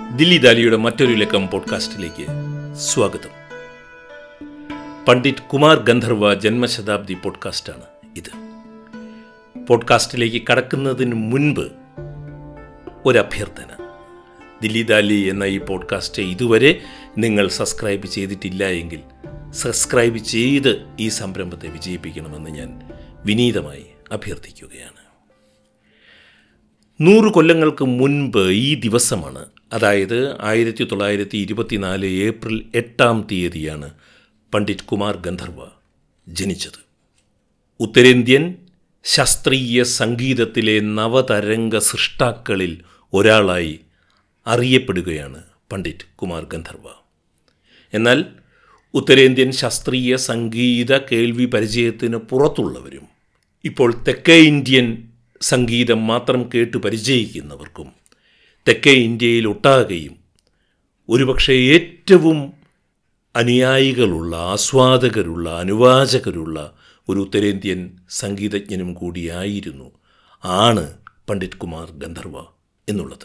ദില്ലി ദാലിയുടെ മറ്റൊരു ലക്കം പോഡ്കാസ്റ്റിലേക്ക് സ്വാഗതം പണ്ഡിറ്റ് കുമാർ ഗന്ധർവ ജന്മശതാബ്ദി പോഡ്കാസ്റ്റാണ് ഇത് പോഡ്കാസ്റ്റിലേക്ക് കടക്കുന്നതിന് മുൻപ് ഒരു അഭ്യർത്ഥന ദില്ലി ദാലി എന്ന ഈ പോഡ്കാസ്റ്റ് ഇതുവരെ നിങ്ങൾ സബ്സ്ക്രൈബ് ചെയ്തിട്ടില്ല എങ്കിൽ സബ്സ്ക്രൈബ് ചെയ്ത് ഈ സംരംഭത്തെ വിജയിപ്പിക്കണമെന്ന് ഞാൻ വിനീതമായി അഭ്യർത്ഥിക്കുകയാണ് നൂറ് കൊല്ലങ്ങൾക്ക് മുൻപ് ഈ ദിവസമാണ് അതായത് ആയിരത്തി തൊള്ളായിരത്തി ഇരുപത്തിനാല് ഏപ്രിൽ എട്ടാം തീയതിയാണ് പണ്ഡിറ്റ് കുമാർ ഗന്ധർവ ജനിച്ചത് ഉത്തരേന്ത്യൻ ശാസ്ത്രീയ സംഗീതത്തിലെ നവതരംഗ സൃഷ്ടാക്കളിൽ ഒരാളായി അറിയപ്പെടുകയാണ് പണ്ഡിറ്റ് കുമാർ ഗന്ധർവ എന്നാൽ ഉത്തരേന്ത്യൻ ശാസ്ത്രീയ സംഗീത കേൾവി പരിചയത്തിന് പുറത്തുള്ളവരും ഇപ്പോൾ തെക്കേ ഇന്ത്യൻ സംഗീതം മാത്രം കേട്ട് പരിചയിക്കുന്നവർക്കും തെക്കേ ഇന്ത്യയിൽ ഒട്ടാകെയും ഒരുപക്ഷെ ഏറ്റവും അനുയായികളുള്ള ആസ്വാദകരുള്ള അനുവാചകരുള്ള ഒരു ഉത്തരേന്ത്യൻ സംഗീതജ്ഞനും കൂടിയായിരുന്നു ആണ് പണ്ഡിറ്റ് കുമാർ ഗന്ധർവ എന്നുള്ളത്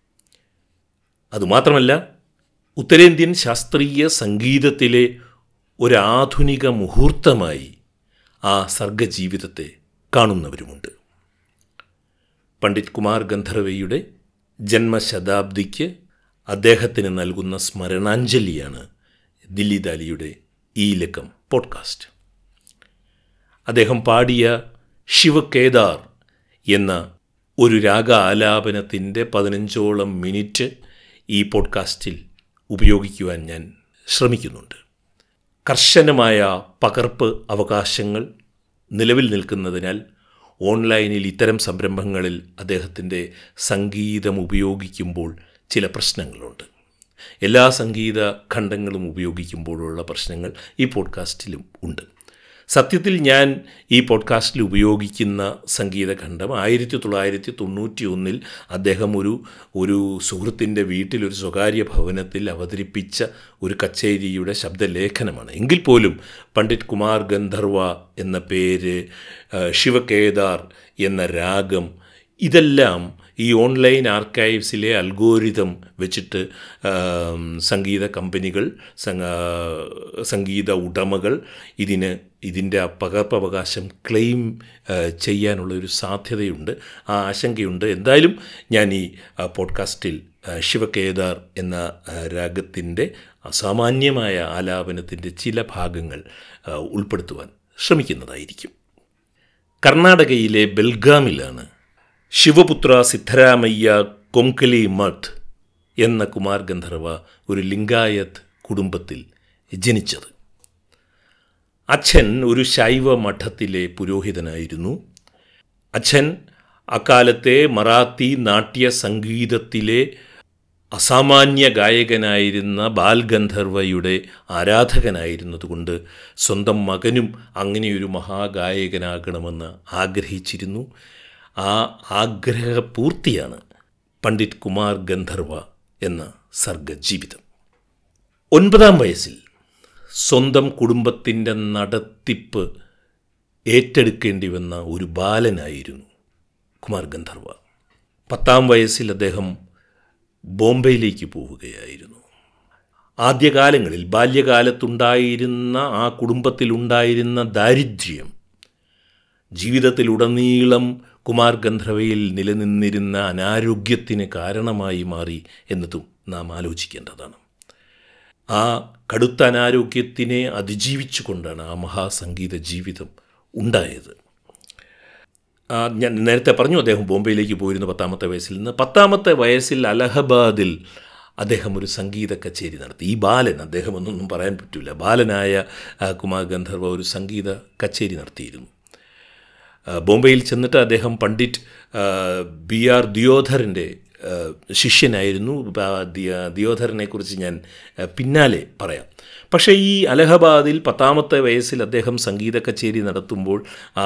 അതുമാത്രമല്ല ഉത്തരേന്ത്യൻ ശാസ്ത്രീയ സംഗീതത്തിലെ ഒരാധുനിക മുഹൂർത്തമായി ആ സർഗജീവിതത്തെ കാണുന്നവരുമുണ്ട് പണ്ഡിറ്റ് കുമാർ ഗന്ധർവയുടെ ജന്മശതാബ്ദിക്ക് അദ്ദേഹത്തിന് നൽകുന്ന സ്മരണാഞ്ജലിയാണ് ദില്ലി ദാലിയുടെ ഈ ലക്കം പോഡ്കാസ്റ്റ് അദ്ദേഹം പാടിയ ശിവകേദാർ എന്ന ഒരു രാഗ ആലാപനത്തിൻ്റെ പതിനഞ്ചോളം മിനിറ്റ് ഈ പോഡ്കാസ്റ്റിൽ ഉപയോഗിക്കുവാൻ ഞാൻ ശ്രമിക്കുന്നുണ്ട് കർശനമായ പകർപ്പ് അവകാശങ്ങൾ നിലവിൽ നിൽക്കുന്നതിനാൽ ഓൺലൈനിൽ ഇത്തരം സംരംഭങ്ങളിൽ അദ്ദേഹത്തിൻ്റെ സംഗീതം ഉപയോഗിക്കുമ്പോൾ ചില പ്രശ്നങ്ങളുണ്ട് എല്ലാ സംഗീത ഖണ്ഡങ്ങളും ഉപയോഗിക്കുമ്പോഴുള്ള പ്രശ്നങ്ങൾ ഈ പോഡ്കാസ്റ്റിലും ഉണ്ട് സത്യത്തിൽ ഞാൻ ഈ പോഡ്കാസ്റ്റിൽ ഉപയോഗിക്കുന്ന സംഗീതഖണ്ഡം ആയിരത്തി തൊള്ളായിരത്തി തൊണ്ണൂറ്റി ഒന്നിൽ അദ്ദേഹം ഒരു ഒരു സുഹൃത്തിൻ്റെ വീട്ടിൽ ഒരു സ്വകാര്യ ഭവനത്തിൽ അവതരിപ്പിച്ച ഒരു കച്ചേരിയുടെ ശബ്ദലേഖനമാണ് എങ്കിൽ പോലും പണ്ഡിറ്റ് കുമാർ ഗന്ധർവ എന്ന പേര് ശിവകേദാർ എന്ന രാഗം ഇതെല്ലാം ഈ ഓൺലൈൻ ആർക്കൈവ്സിലെ അൽഗോരിതം വെച്ചിട്ട് സംഗീത കമ്പനികൾ സംഗീത ഉടമകൾ ഇതിന് ഇതിൻ്റെ പകർപ്പവകാശം ക്ലെയിം ചെയ്യാനുള്ള ഒരു സാധ്യതയുണ്ട് ആ ആശങ്കയുണ്ട് എന്തായാലും ഞാൻ ഈ പോഡ്കാസ്റ്റിൽ ശിവകേദാർ എന്ന രാഗത്തിൻ്റെ അസാമാന്യമായ ആലാപനത്തിൻ്റെ ചില ഭാഗങ്ങൾ ഉൾപ്പെടുത്തുവാൻ ശ്രമിക്കുന്നതായിരിക്കും കർണാടകയിലെ ബെൽഗാമിലാണ് ശിവപുത്ര സിദ്ധരാമയ്യ കൊങ്കലി മഠ് എന്ന കുമാർ ഗന്ധർവ ഒരു ലിംഗായത്ത് കുടുംബത്തിൽ ജനിച്ചത് അച്ഛൻ ഒരു ശൈവ മഠത്തിലെ പുരോഹിതനായിരുന്നു അച്ഛൻ അക്കാലത്തെ മറാത്തി നാട്യ സംഗീതത്തിലെ അസാമാന്യ ഗായകനായിരുന്ന ബാൽഗന്ധർവയുടെ ആരാധകനായിരുന്നതുകൊണ്ട് സ്വന്തം മകനും അങ്ങനെയൊരു മഹാഗായകനാകണമെന്ന് ആഗ്രഹിച്ചിരുന്നു ആ ആഗ്രഹപൂർത്തിയാണ് പണ്ഡിറ്റ് കുമാർ ഗന്ധർവ എന്ന സർഗജീവിതം ഒൻപതാം വയസ്സിൽ സ്വന്തം കുടുംബത്തിൻ്റെ നടത്തിപ്പ് ഏറ്റെടുക്കേണ്ടി വന്ന ഒരു ബാലനായിരുന്നു കുമാർ ഗന്ധർവ പത്താം വയസ്സിൽ അദ്ദേഹം ബോംബെയിലേക്ക് പോവുകയായിരുന്നു ആദ്യകാലങ്ങളിൽ ബാല്യകാലത്തുണ്ടായിരുന്ന ആ കുടുംബത്തിലുണ്ടായിരുന്ന ദാരിദ്ര്യം ജീവിതത്തിലുടനീളം കുമാർ ഗന്ധർവയിൽ നിലനിന്നിരുന്ന അനാരോഗ്യത്തിന് കാരണമായി മാറി എന്നതും നാം ആലോചിക്കേണ്ടതാണ് ആ കടുത്ത അനാരോഗ്യത്തിനെ അതിജീവിച്ചുകൊണ്ടാണ് ആ മഹാസംഗീത ജീവിതം ഉണ്ടായത് ഞാൻ നേരത്തെ പറഞ്ഞു അദ്ദേഹം ബോംബെയിലേക്ക് പോയിരുന്നു പത്താമത്തെ വയസ്സിൽ നിന്ന് പത്താമത്തെ വയസ്സിൽ അലഹബാദിൽ അദ്ദേഹം ഒരു സംഗീത കച്ചേരി നടത്തി ഈ ബാലൻ അദ്ദേഹം എന്നൊന്നും പറയാൻ പറ്റില്ല ബാലനായ കുമാർ ഗന്ധർവ ഒരു സംഗീത കച്ചേരി നടത്തിയിരുന്നു ബോംബെയിൽ ചെന്നിട്ട് അദ്ദേഹം പണ്ഡിറ്റ് ബി ആർ ദിയോധറിൻ്റെ ശിഷ്യനായിരുന്നു ദിയോധറിനെക്കുറിച്ച് ഞാൻ പിന്നാലെ പറയാം പക്ഷേ ഈ അലഹബാദിൽ പത്താമത്തെ വയസ്സിൽ അദ്ദേഹം സംഗീത കച്ചേരി നടത്തുമ്പോൾ ആ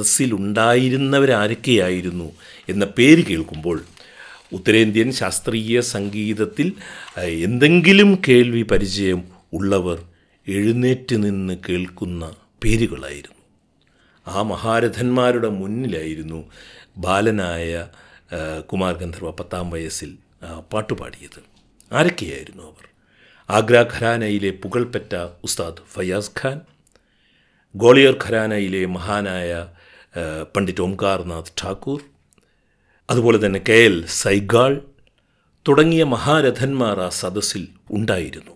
സദസ്സിലുണ്ടായിരുന്നവരാരൊക്കെയായിരുന്നു എന്ന പേര് കേൾക്കുമ്പോൾ ഉത്തരേന്ത്യൻ ശാസ്ത്രീയ സംഗീതത്തിൽ എന്തെങ്കിലും കേൾവി പരിചയം ഉള്ളവർ എഴുന്നേറ്റ് നിന്ന് കേൾക്കുന്ന പേരുകളായിരുന്നു ആ മഹാരഥന്മാരുടെ മുന്നിലായിരുന്നു ബാലനായ ആ, കുമാർ ഗന്ധർവ പത്താം വയസ്സിൽ ആ, പാട്ടുപാടിയത് ആരൊക്കെയായിരുന്നു അവർ ആഗ്ര ഖരാനയിലെ പുകൾപ്പെട്ട ഉസ്താദ് ഫയാസ് ഖാൻ ഗോളിയർ ഖരാനയിലെ മഹാനായ ആ, പണ്ഡിറ്റ് ഓംകാർനാഥ് ഠാക്കൂർ അതുപോലെ തന്നെ കെ എൽ സൈഗാൾ തുടങ്ങിയ മഹാരഥന്മാർ ആ സദസ്സിൽ ഉണ്ടായിരുന്നു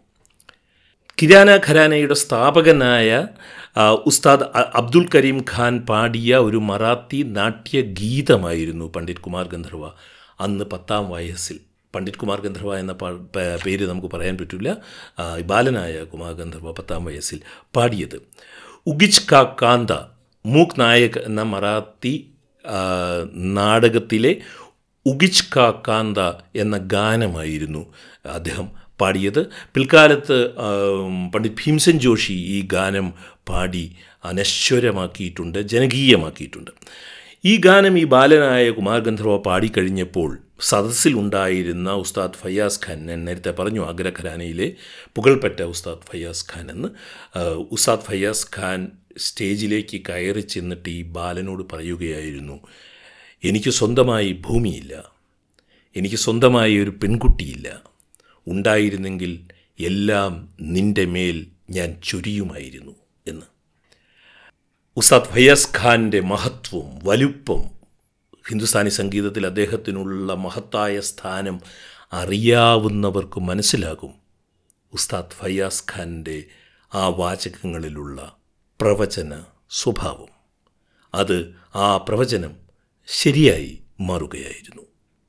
കിരാന ഖരാനയുടെ സ്ഥാപകനായ ആ, ഉസ്താദ് അ- അബ്ദുൽ കരീം ഖാൻ പാടിയ ഒരു മറാത്തി നാട്യഗീതമായിരുന്നു പണ്ഡിറ്റ് കുമാർ ഗന്ധർവ അന്ന് പത്താം വയസ്സിൽ പണ്ഡിറ്റ് കുമാർ ഗന്ധർവ എന്ന പാ- പ- പേര് നമുക്ക് പറയാൻ പറ്റില്ല ആ, ബാലനായ കുമാർ ഗന്ധർവ പത്താം വയസ്സിൽ പാടിയത് ഉഗിച്ച് കാ കാന്ത മൂക്ക് നായക് എന്ന മറാത്തി ആ, നാടകത്തിലെ ഉഗിച്ച് കാ കാന്ത എന്ന ഗാനമായിരുന്നു അദ്ദേഹം പാടിയത് പിൽക്കാലത്ത് ആം, പണ്ഡിറ്റ് ഭീംസൻ ജോഷി ഈ ഗാനം പാടി അനശ്വരമാക്കിയിട്ടുണ്ട് ജനകീയമാക്കിയിട്ടുണ്ട് ഈ ഗാനം ഈ ബാലനായ കുമാർ ഗന്ധർവ പാടിക്കഴിഞ്ഞപ്പോൾ സദസ്സിലുണ്ടായിരുന്ന ഉസ്താദ് ഫയ്യാസ് ഖാൻ ഞാൻ നേരത്തെ പറഞ്ഞു ആഗ്ര ഖരാനയിലെ പുകൾപ്പെട്ട ഉസ്താദ് ഫയ്യാസ് ഖാൻ എന്ന് ആ, ഉസ്താദ് ഫയ്യാസ് ഖാൻ സ്റ്റേജിലേക്ക് കയറി ചെന്നിട്ട് ഈ ബാലനോട് പറയുകയായിരുന്നു എനിക്ക് സ്വന്തമായി ഭൂമിയില്ല എനിക്ക് സ്വന്തമായി ഒരു പെൺകുട്ടിയില്ല ഉണ്ടായിരുന്നെങ്കിൽ എല്ലാം നിന്റെ മേൽ ഞാൻ ചൊരിയുമായിരുന്നു എന്ന് ഉസ്താദ് ഫയാസ് ഖാൻ്റെ മഹത്വം വലുപ്പം ഹിന്ദുസ്ഥാനി സംഗീതത്തിൽ അദ്ദേഹത്തിനുള്ള മഹത്തായ സ്ഥാനം അറിയാവുന്നവർക്ക് മനസ്സിലാകും ഉസ്താദ് ഫയാസ് ഖാൻ്റെ ആ വാചകങ്ങളിലുള്ള പ്രവചന സ്വഭാവം അത് ആ പ്രവചനം ശരിയായി മാറുകയായിരുന്നു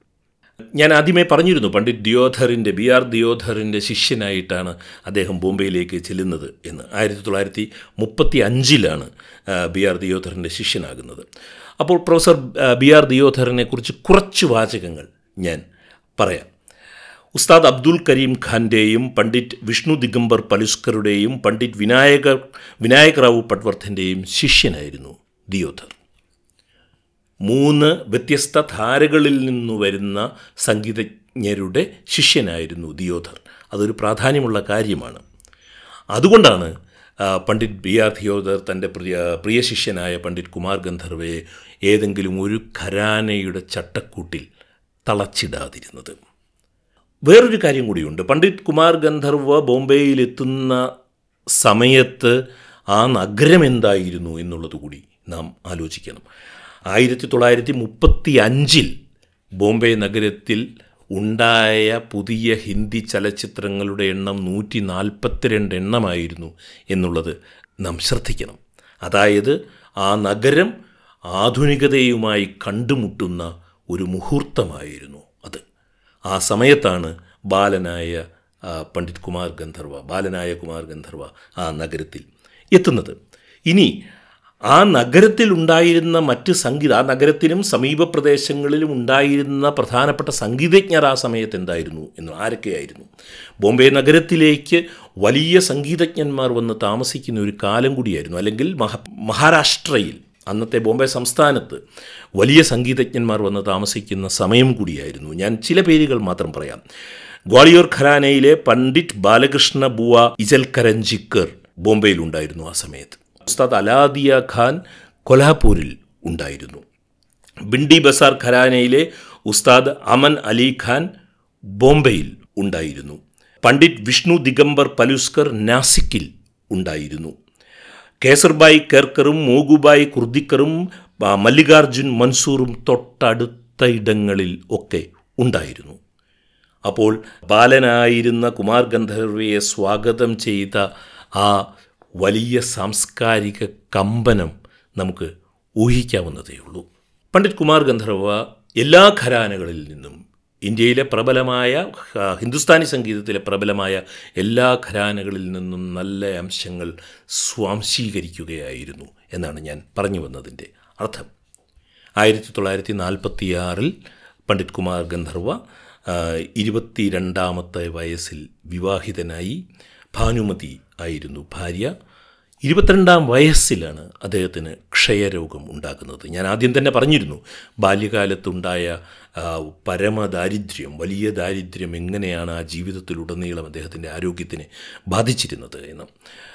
ഞാൻ ആദ്യമേ പറഞ്ഞിരുന്നു പണ്ഡിറ്റ് ദിയോധറിൻ്റെ ബി ആർ ദിയോധറിൻ്റെ ശിഷ്യനായിട്ടാണ് അദ്ദേഹം ബോംബെയിലേക്ക് ചെല്ലുന്നത് എന്ന് ആയിരത്തി തൊള്ളായിരത്തി മുപ്പത്തി അഞ്ചിലാണ് ബി ആർ ദിയോധറിൻ്റെ ശിഷ്യനാകുന്നത് അപ്പോൾ പ്രൊഫസർ ആ, ബി ആർ ദിയോധറിനെ കുറിച്ച് കുറച്ച് വാചകങ്ങൾ ഞാൻ പറയാം ഉസ്താദ് അബ്ദുൽ കരീം ഖാൻ്റെയും പണ്ഡിറ്റ് വിഷ്ണു ദിഗംബർ പലുസ്കറുടെയും പണ്ഡിറ്റ് വിനായക വിനായക് റാവു പട്വർദ്ധൻ്റെയും ശിഷ്യനായിരുന്നു ദിയോധർ മൂന്ന് വ്യത്യസ്ത ധാരകളിൽ നിന്നു വരുന്ന സംഗീതജ്ഞരുടെ ശിഷ്യനായിരുന്നു ദിയോധർ അതൊരു പ്രാധാന്യമുള്ള കാര്യമാണ് അതുകൊണ്ടാണ് ആ, പണ്ഡിറ്റ് ബി ആർ ദിയോധർ തൻ്റെ പ്രിയ പ്രിയ ശിഷ്യനായ പണ്ഡിറ്റ് കുമാർ ഗന്ധർവയെ ഏതെങ്കിലും ഒരു ഖരാനയുടെ ചട്ടക്കൂട്ടിൽ തളച്ചിടാതിരുന്നത് വേറൊരു കാര്യം കൂടിയുണ്ട് പണ്ഡിറ്റ് കുമാർ ഗന്ധർവ ബോംബെയിലെത്തുന്ന സമയത്ത് ആ നഗരം എന്തായിരുന്നു എന്നുള്ളത് കൂടി നാം ആലോചിക്കണം ആയിരത്തി തൊള്ളായിരത്തി മുപ്പത്തി അഞ്ചിൽ ബോംബെ നഗരത്തിൽ ഉണ്ടായ പുതിയ ഹിന്ദി ചലച്ചിത്രങ്ങളുടെ എണ്ണം നൂറ്റി നാൽപ്പത്തിരണ്ട് എണ്ണമായിരുന്നു എന്നുള്ളത് നാം ശ്രദ്ധിക്കണം അതായത് ആ നഗരം ആധുനികതയുമായി കണ്ടുമുട്ടുന്ന ഒരു മുഹൂർത്തമായിരുന്നു അത് ആ സമയത്താണ് ബാലനായ ആ, പണ്ഡിറ്റ് കുമാർ ഗന്ധർവ ബാലനായ കുമാർ ഗന്ധർവ ആ നഗരത്തിൽ എത്തുന്നത് ഇനി ആ നഗരത്തിൽ ഉണ്ടായിരുന്ന മറ്റ് സംഗീത ആ നഗരത്തിനും സമീപ പ്രദേശങ്ങളിലും ഉണ്ടായിരുന്ന പ്രധാനപ്പെട്ട സംഗീതജ്ഞർ ആ സമയത്ത് എന്തായിരുന്നു എന്ന് ആരൊക്കെയായിരുന്നു ബോംബെ നഗരത്തിലേക്ക് വലിയ സംഗീതജ്ഞന്മാർ വന്ന് താമസിക്കുന്ന ഒരു കാലം കൂടിയായിരുന്നു അല്ലെങ്കിൽ മഹ മഹാരാഷ്ട്രയിൽ അന്നത്തെ ബോംബെ സംസ്ഥാനത്ത് വലിയ സംഗീതജ്ഞന്മാർ വന്ന് താമസിക്കുന്ന സമയം കൂടിയായിരുന്നു ഞാൻ ചില പേരുകൾ മാത്രം പറയാം ഗ്വാളിയോർ ഖരാനയിലെ പണ്ഡിറ്റ് ബാലകൃഷ്ണ ബുവ ഇജൽ കരഞ്ജിക്കർ ബോംബെയിലുണ്ടായിരുന്നു ആ സമയത്ത് ഉസ്താദ് അലാദിയ ഖാൻ കൊൽഹാപൂരിൽ ഉണ്ടായിരുന്നു ബിണ്ടി ബസാർ ഖരാനയിലെ ഉസ്താദ് അമൻ അലി ഖാൻ ബോംബെയിൽ ഉണ്ടായിരുന്നു പണ്ഡിറ്റ് വിഷ്ണു ദിഗംബർ പലുസ്കർ നാസിക്കിൽ ഉണ്ടായിരുന്നു കേസർബായി കേർക്കറും മോഗുബായി കുർദിക്കറും ആ, മല്ലികാർജുൻ മൻസൂറും തൊട്ടടുത്ത ഇടങ്ങളിൽ ഒക്കെ ഉണ്ടായിരുന്നു അപ്പോൾ ബാലനായിരുന്ന കുമാർ ഗന്ധർവയെ സ്വാഗതം ചെയ്ത ആ വലിയ സാംസ്കാരിക കമ്പനം നമുക്ക് ഊഹിക്കാവുന്നതേ ഉള്ളൂ പണ്ഡിറ്റ് കുമാർ ഗന്ധർവ എല്ലാ ഘരാനകളിൽ നിന്നും ഇന്ത്യയിലെ പ്രബലമായ ആ, ഹിന്ദുസ്ഥാനി സംഗീതത്തിലെ പ്രബലമായ എല്ലാ ഘരാനകളിൽ നിന്നും നല്ല അംശങ്ങൾ സ്വാംശീകരിക്കുകയായിരുന്നു എന്നാണ് ഞാൻ പറഞ്ഞു വന്നതിൻ്റെ അർത്ഥം ആയിരത്തി തൊള്ളായിരത്തി നാൽപ്പത്തിയാറിൽ പണ്ഡിറ്റ് കുമാർ ഗന്ധർവ ആ, ഇരുപത്തിരണ്ടാമത്തെ വയസ്സിൽ വിവാഹിതനായി ഭാനുമതി ആയിരുന്നു ഭാര്യ ഇരുപത്തിരണ്ടാം വയസ്സിലാണ് അദ്ദേഹത്തിന് ക്ഷയരോഗം ഉണ്ടാകുന്നത് ഞാൻ ആദ്യം തന്നെ പറഞ്ഞിരുന്നു ബാല്യകാലത്തുണ്ടായ ആ, പരമദാരിദ്ര്യം വലിയ ദാരിദ്ര്യം എങ്ങനെയാണ് ആ ജീവിതത്തിലുടനീളം അദ്ദേഹത്തിൻ്റെ ആരോഗ്യത്തിനെ ബാധിച്ചിരുന്നത് എന്ന്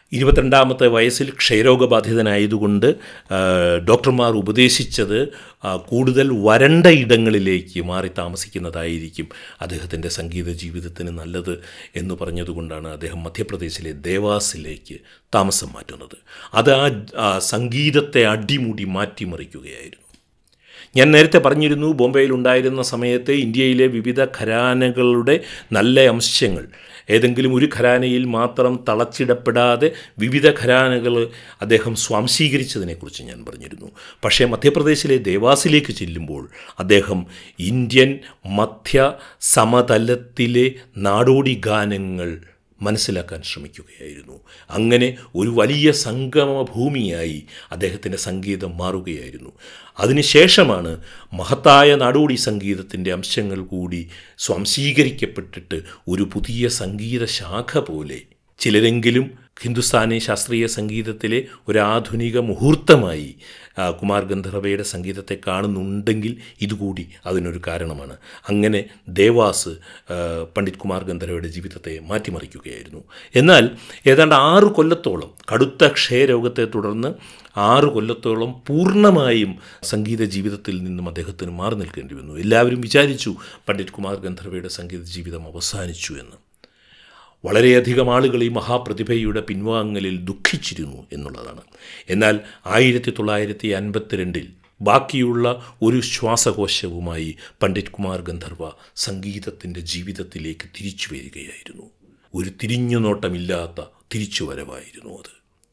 ഇരുപത്തിരണ്ടാമത്തെ വയസ്സിൽ ക്ഷയരോഗബാധിതനായതുകൊണ്ട് ആ, ഡോക്ടർമാർ ഉപദേശിച്ചത് ആ, കൂടുതൽ വരണ്ട ഇടങ്ങളിലേക്ക് മാറി താമസിക്കുന്നതായിരിക്കും അദ്ദേഹത്തിൻ്റെ സംഗീത ജീവിതത്തിന് നല്ലത് എന്ന് പറഞ്ഞതുകൊണ്ടാണ് അദ്ദേഹം മധ്യപ്രദേശിലെ ദേവാസിലേക്ക് താമസം മാറ്റുന്നത് അത് ആ ആ സംഗീതത്തെ അടിമുടി മാറ്റിമറിക്കുകയായിരുന്നു ഞാൻ നേരത്തെ പറഞ്ഞിരുന്നു ബോംബെയിൽ ഉണ്ടായിരുന്ന സമയത്ത് ഇന്ത്യയിലെ വിവിധ ഘരാനകളുടെ നല്ല അംശങ്ങൾ ഏതെങ്കിലും ഒരു ഘരാനയിൽ മാത്രം തളച്ചിടപ്പെടാതെ വിവിധ ഘരാനകൾ അദ്ദേഹം സ്വാംശീകരിച്ചതിനെക്കുറിച്ച് ഞാൻ പറഞ്ഞിരുന്നു പക്ഷേ മധ്യപ്രദേശിലെ ദേവാസിലേക്ക് ചെല്ലുമ്പോൾ അദ്ദേഹം ഇന്ത്യൻ മധ്യ സമതലത്തിലെ നാടോടി ഗാനങ്ങൾ മനസ്സിലാക്കാൻ ശ്രമിക്കുകയായിരുന്നു അങ്ങനെ ഒരു വലിയ സംഗമഭൂമിയായി അദ്ദേഹത്തിൻ്റെ സംഗീതം മാറുകയായിരുന്നു അതിനുശേഷമാണ് മഹത്തായ നാടോടി സംഗീതത്തിൻ്റെ അംശങ്ങൾ കൂടി സ്വാംശീകരിക്കപ്പെട്ടിട്ട് ഒരു പുതിയ സംഗീത ശാഖ പോലെ ചിലരെങ്കിലും ഹിന്ദുസ്ഥാനി ശാസ്ത്രീയ സംഗീതത്തിലെ ഒരു ആധുനിക മുഹൂർത്തമായി ആ, കുമാർ ഗന്ധർവയുടെ സംഗീതത്തെ കാണുന്നുണ്ടെങ്കിൽ ഇതുകൂടി അതിനൊരു കാരണമാണ് അങ്ങനെ ദേവാസ് ആ, പണ്ഡിറ്റ് കുമാർ ഗന്ധർവയുടെ ജീവിതത്തെ മാറ്റിമറിക്കുകയായിരുന്നു എന്നാൽ ഏതാണ്ട് ആറ് കൊല്ലത്തോളം കടുത്ത ക്ഷയരോഗത്തെ തുടർന്ന് ആറ് കൊല്ലത്തോളം പൂർണ്ണമായും സംഗീത ജീവിതത്തിൽ നിന്നും അദ്ദേഹത്തിന് മാറി നിൽക്കേണ്ടി വന്നു എല്ലാവരും വിചാരിച്ചു പണ്ഡിറ്റ് കുമാർ ഗന്ധർവയുടെ സംഗീത ജീവിതം അവസാനിച്ചു എന്ന് വളരെയധികം ആളുകൾ ഈ മഹാപ്രതിഭയുടെ പിൻവാങ്ങലിൽ ദുഃഖിച്ചിരുന്നു എന്നുള്ളതാണ് എന്നാൽ ആയിരത്തി തൊള്ളായിരത്തി അൻപത്തിരണ്ടിൽ ബാക്കിയുള്ള ഒരു ശ്വാസകോശവുമായി പണ്ഡിറ്റ് കുമാർ ഗന്ധർവ സംഗീതത്തിൻ്റെ ജീവിതത്തിലേക്ക് തിരിച്ചു വരികയായിരുന്നു ഒരു തിരിഞ്ഞുനോട്ടമില്ലാത്ത തിരിച്ചുവരവായിരുന്നു അത്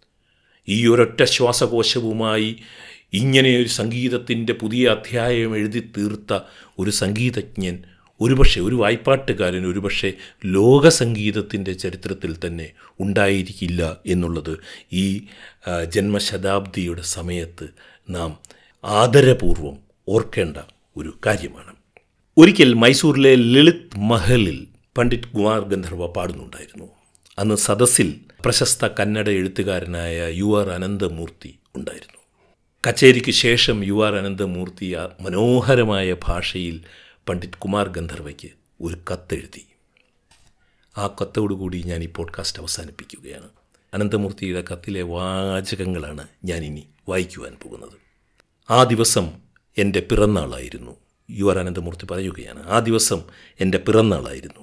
ഈ ഒരൊറ്റ ശ്വാസകോശവുമായി ഇങ്ങനെ ഒരു സംഗീതത്തിൻ്റെ പുതിയ അധ്യായം എഴുതി തീർത്ത ഒരു സംഗീതജ്ഞൻ ഒരുപക്ഷെ ഒരു വായ്പാട്ടുകാരൻ ഒരുപക്ഷെ ലോക സംഗീതത്തിൻ്റെ ചരിത്രത്തിൽ തന്നെ ഉണ്ടായിരിക്കില്ല എന്നുള്ളത് ഈ ആ, ജന്മശതാബ്ദിയുടെ സമയത്ത് നാം ആദരപൂർവം ഓർക്കേണ്ട ഒരു കാര്യമാണ് ഒരിക്കൽ മൈസൂരിലെ ലളിത് മഹലിൽ പണ്ഡിറ്റ് കുമാർ ഗന്ധർവ പാടുന്നുണ്ടായിരുന്നു അന്ന് സദസ്സിൽ പ്രശസ്ത കന്നഡ എഴുത്തുകാരനായ യു ആർ അനന്തമൂർത്തി ഉണ്ടായിരുന്നു കച്ചേരിക്ക് ശേഷം യു ആർ അനന്തമൂർത്തി ആ മനോഹരമായ ഭാഷയിൽ പണ്ഡിറ്റ് കുമാർ ഗന്ധർവയ്ക്ക് ഒരു കത്തെഴുതി ആ കത്തോടുകൂടി ഞാൻ ഈ പോഡ്കാസ്റ്റ് അവസാനിപ്പിക്കുകയാണ് അനന്തമൂർത്തിയുടെ കത്തിലെ വാചകങ്ങളാണ് ഞാൻ ഇനി വായിക്കുവാൻ പോകുന്നത് ആ ദിവസം എൻ്റെ പിറന്നാളായിരുന്നു യു ആർ അനന്തമൂർത്തി പറയുകയാണ് ആ ദിവസം എൻ്റെ പിറന്നാളായിരുന്നു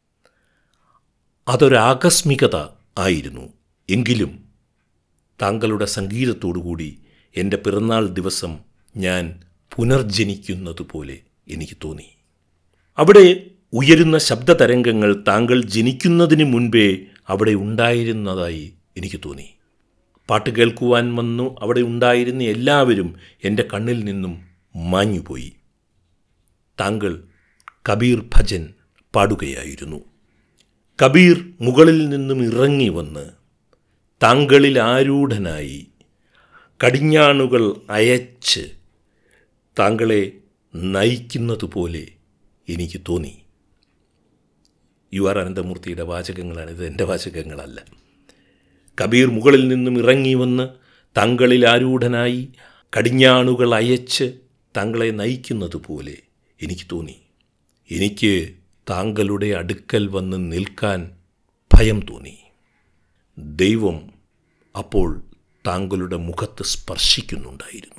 അതൊരാകസ്മികത ആയിരുന്നു എങ്കിലും താങ്കളുടെ സംഗീതത്തോടുകൂടി എൻ്റെ പിറന്നാൾ ദിവസം ഞാൻ പുനർജനിക്കുന്നതുപോലെ എനിക്ക് തോന്നി അവിടെ ഉയരുന്ന ശബ്ദതരംഗങ്ങൾ താങ്കൾ ജനിക്കുന്നതിന് മുൻപേ അവിടെ ഉണ്ടായിരുന്നതായി എനിക്ക് തോന്നി പാട്ട് കേൾക്കുവാൻ വന്നു അവിടെ ഉണ്ടായിരുന്ന എല്ലാവരും എൻ്റെ കണ്ണിൽ നിന്നും മാഞ്ഞുപോയി താങ്കൾ കബീർ ഭജൻ പാടുകയായിരുന്നു കബീർ മുകളിൽ നിന്നും ഇറങ്ങി വന്ന് താങ്കളിൽ ആരൂഢനായി കടിഞ്ഞാണുകൾ അയച്ച് താങ്കളെ നയിക്കുന്നതുപോലെ എനിക്ക് തോന്നി യു ആർ അനന്തമൂർത്തിയുടെ വാചകങ്ങളാണ് ഇത് എൻ്റെ വാചകങ്ങളല്ല കബീർ മുകളിൽ നിന്നും ഇറങ്ങി വന്ന് താങ്കളിൽ ആരൂഢനായി കടിഞ്ഞാണുകൾ അയച്ച് താങ്കളെ നയിക്കുന്നതുപോലെ എനിക്ക് തോന്നി എനിക്ക് താങ്കളുടെ അടുക്കൽ വന്ന് നിൽക്കാൻ ഭയം തോന്നി ദൈവം അപ്പോൾ താങ്കളുടെ മുഖത്ത് സ്പർശിക്കുന്നുണ്ടായിരുന്നു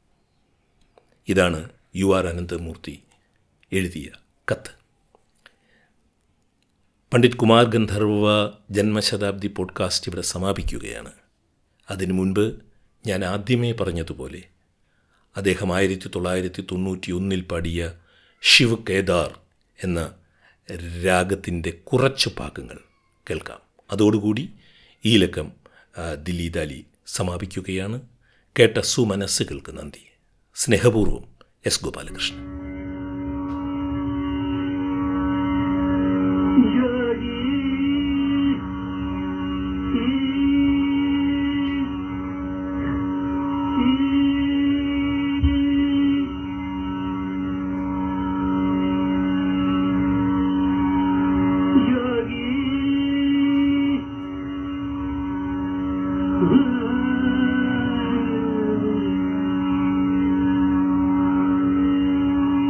ഇതാണ് യു ആർ അനന്തമൂർത്തി എഴുതിയ കത്ത് പണ്ഡിറ്റ് കുമാർ ഗന്ധർവ ജന്മശതാബ്ദി പോഡ്കാസ്റ്റ് ഇവിടെ സമാപിക്കുകയാണ് അതിനു മുൻപ് ഞാൻ ആദ്യമേ പറഞ്ഞതുപോലെ അദ്ദേഹം ആയിരത്തി തൊള്ളായിരത്തി തൊണ്ണൂറ്റി ഒന്നിൽ പാടിയ ശിവ് കേദാർ എന്ന രാഗത്തിൻ്റെ കുറച്ച് ഭാഗങ്ങൾ കേൾക്കാം അതോടുകൂടി ഈ ലക്കം ആ, ദില്ലി ദാലി സമാപിക്കുകയാണ് കേട്ട സുമനസ്സുകൾക്ക് നന്ദി സ്നേഹപൂർവ്വം എസ് ഗോപാലകൃഷ്ണൻ yogi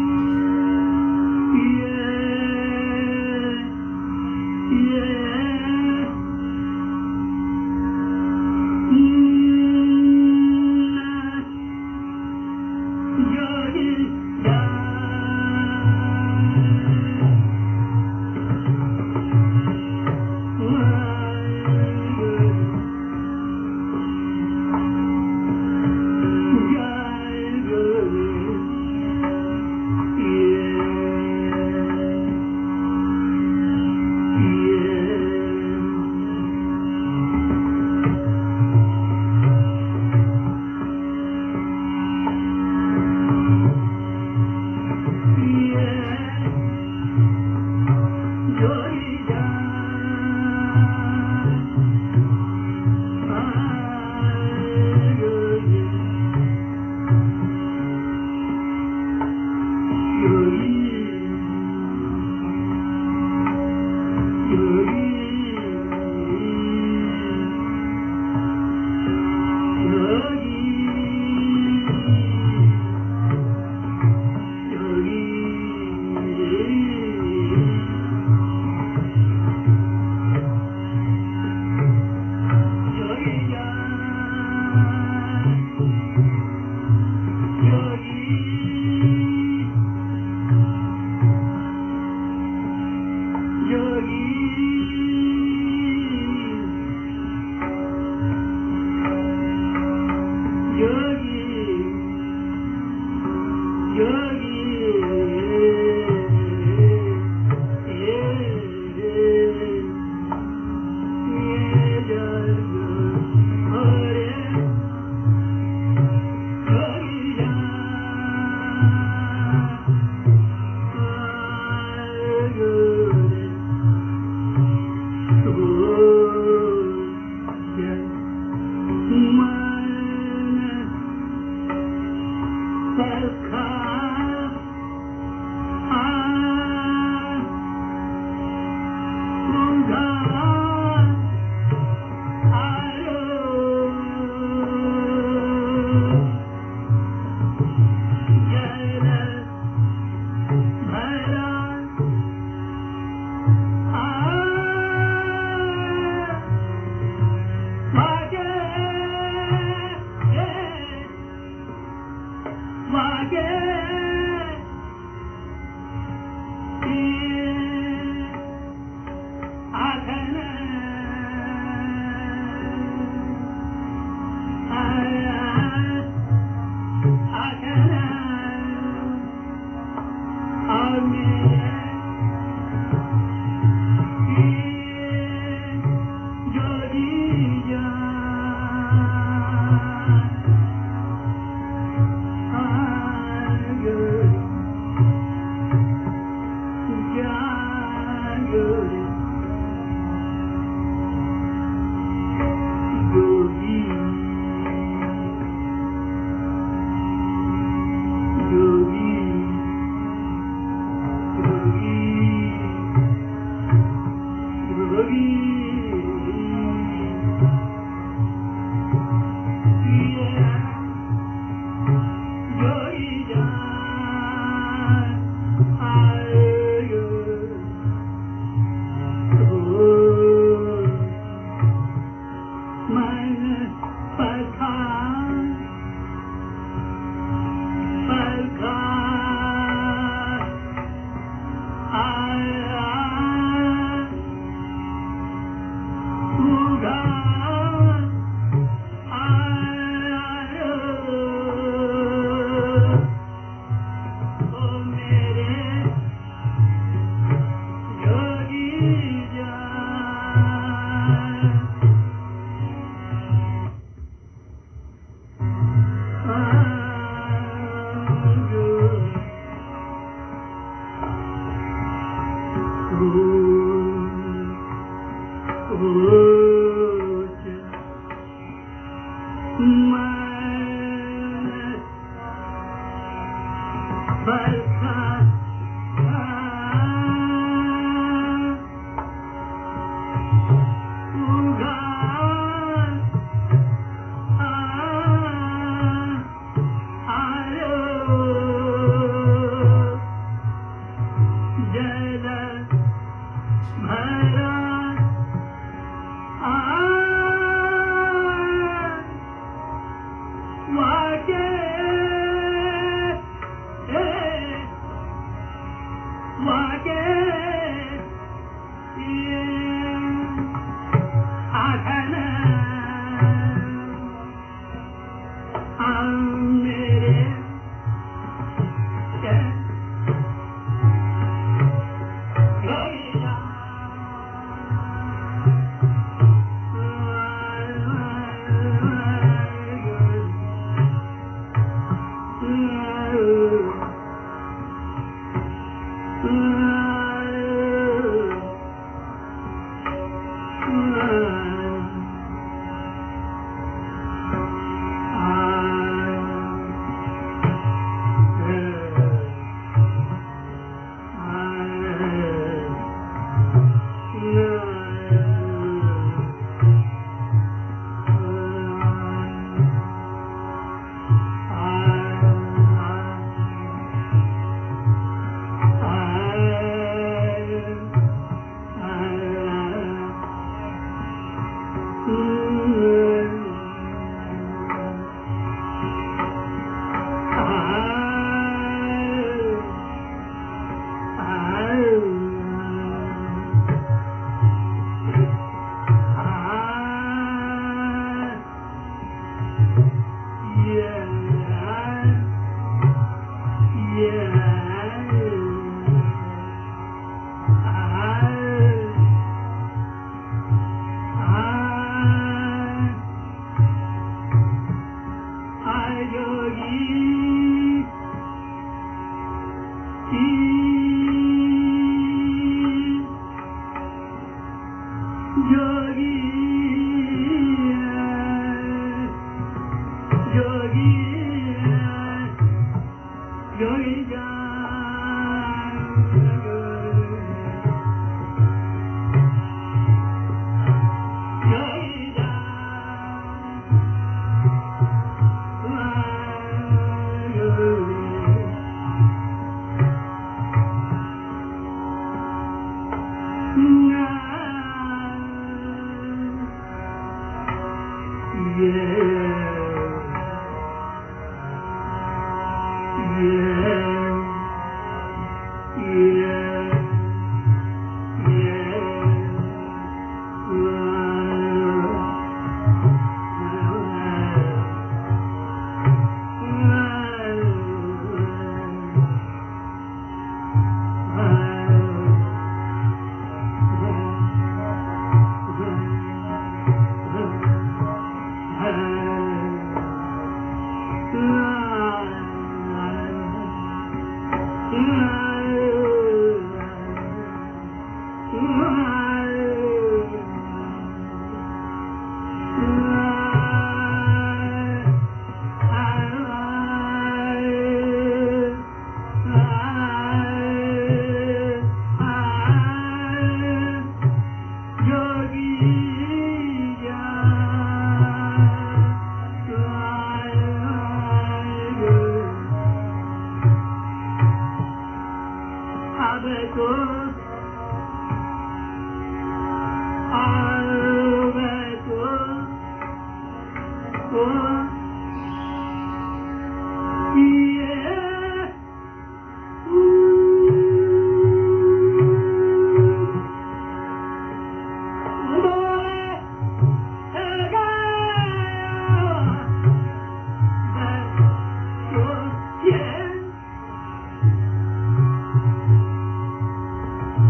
Yeah.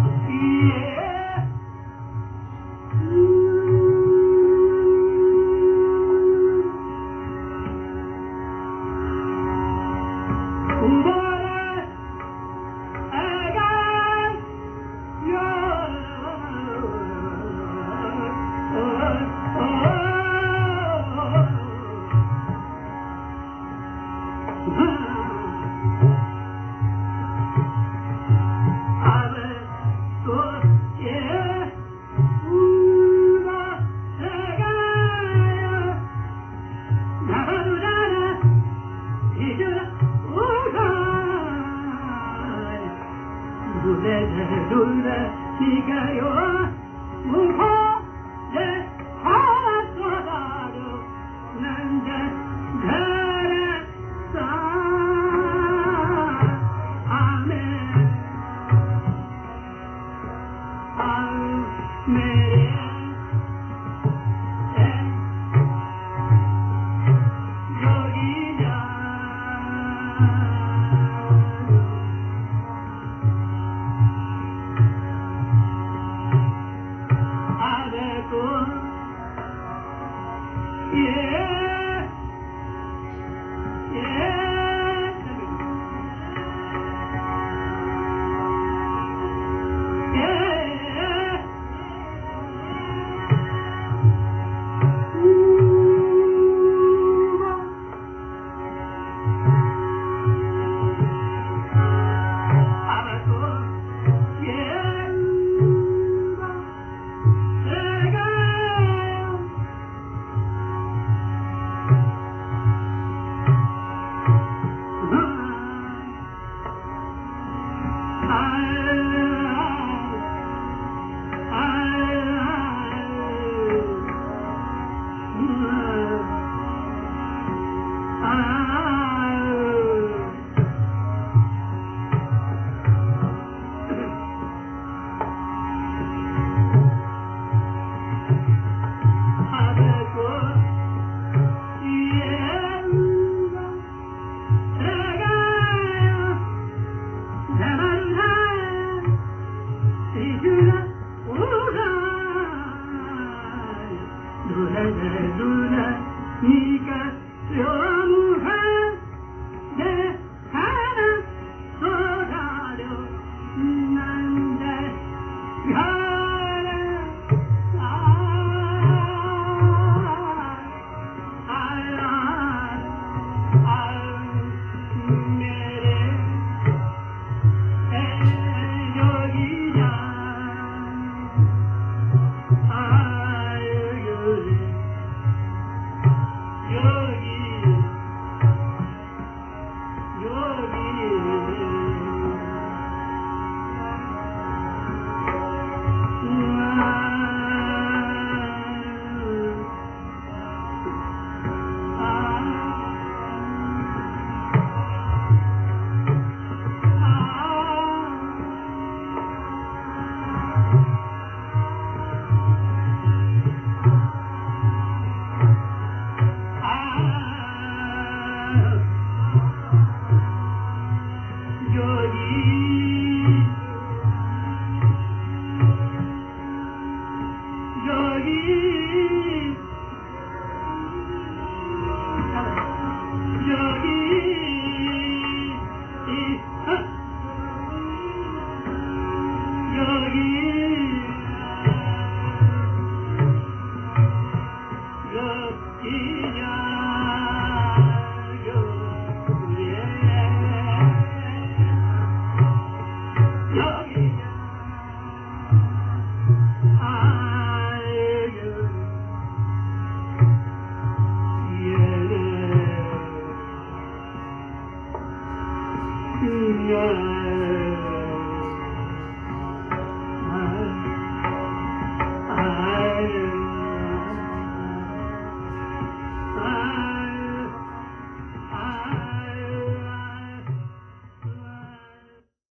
दूर गयो मुखो जे हाथ लगारो नंद घर सा आमेन मेरे